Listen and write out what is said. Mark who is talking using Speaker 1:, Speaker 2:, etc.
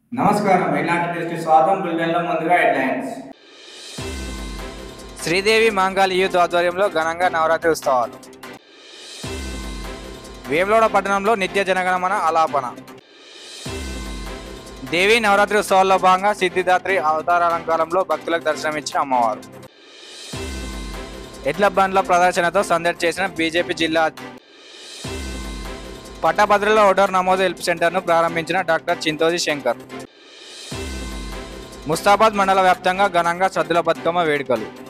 Speaker 1: నమస్కారం ఇలాంటి న్యూస్కి స్వాగతం బులెటిన్లో ముందుగా హెడ్లైన్స్
Speaker 2: శ్రీదేవి మాంగాలి యూత్ ఆధ్వర్యంలో ఘనంగా నవరాత్రి ఉత్సవాలు వేములవాడ పట్టణంలో నిత్య జనగణమన ఆలాపన దేవి నవరాత్రి ఉత్సవాల్లో భాగంగా సిద్ధిదాత్రి అవతార అలంకారంలో భక్తులకు దర్శనమిచ్చిన అమ్మవారు ఎడ్ల బండ్ల ప్రదర్శనతో సందడి చేసిన బీజేపీ జిల్లా పట్టభద్రలో ఓటర్ నమోదు హెల్ప్ సెంటర్ను ప్రారంభించిన డాక్టర్ చింతోజీ శంకర్ ముస్తాబాద్ మండల వ్యాప్తంగా ఘనంగా సద్దుల బతుకమ్మ వేడుకలు